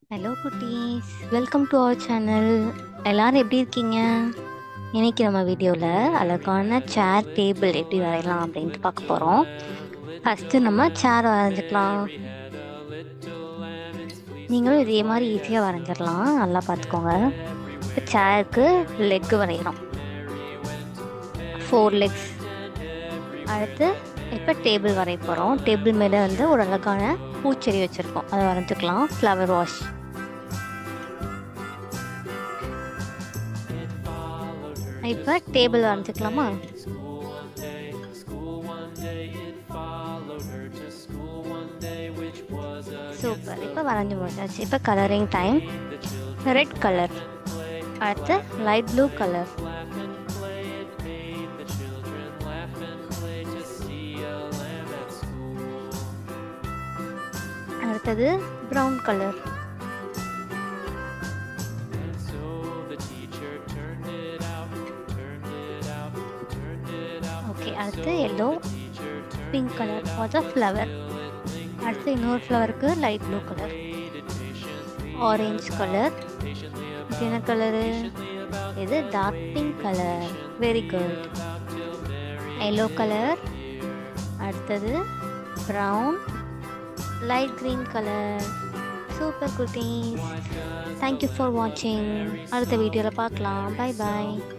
hello குட்டீஸ் welcome to our channel எல்லாரும் எப்படி இருக்கீங்க இன்னைக்கு நம்ம வீடியோவில் அழகான சேர் டேபிள் எப்படி வரையலாம் அப்படின்ட்டு பார்க்க போகிறோம் ஃபஸ்ட்டு நம்ம சேர் வரைஞ்சிக்கலாம் நீங்களும் இதே மாதிரி ஈஸியாக வரைஞ்சிடலாம் நல்லா பார்த்துக்கோங்க இப்போ சேருக்கு லெக்கு வரைகிறோம் ஃபோர் லெக்ஸ் அடுத்து இப்போ டேபிள் வரைய போகிறோம் டேபிள் மேலே வந்து ஒரு அழகான பூச்செடி வச்சுருக்கோம் அதை வரைஞ்சிக்கலாம் ஃப்ளவர் வாஷ் இப்போ டேபிள் வரைஞ்சிக்கலாமா சூப்பர் இப்போ வரைஞ்சி முடிச்சாச்சு இப்போ கலரிங் டைம் ரெட் கலர் அடுத்து லைட் ப்ளூ கலர் அடுத்தது ப்ரௌன் கலர் ஓகே அடுத்து yellow pink colour for the flower அடுத்து இன்னொரு ஃப்ளவருக்கு light blue colour orange colour இது என்ன கலரு இது dark pink colour very good yellow colour அடுத்தது brown light green colour super குட்டீஸ் தேங்க்யூ ஃபார் வாட்சிங் அடுத்த வீடியோவில் பார்க்கலாம் பாய் பாய்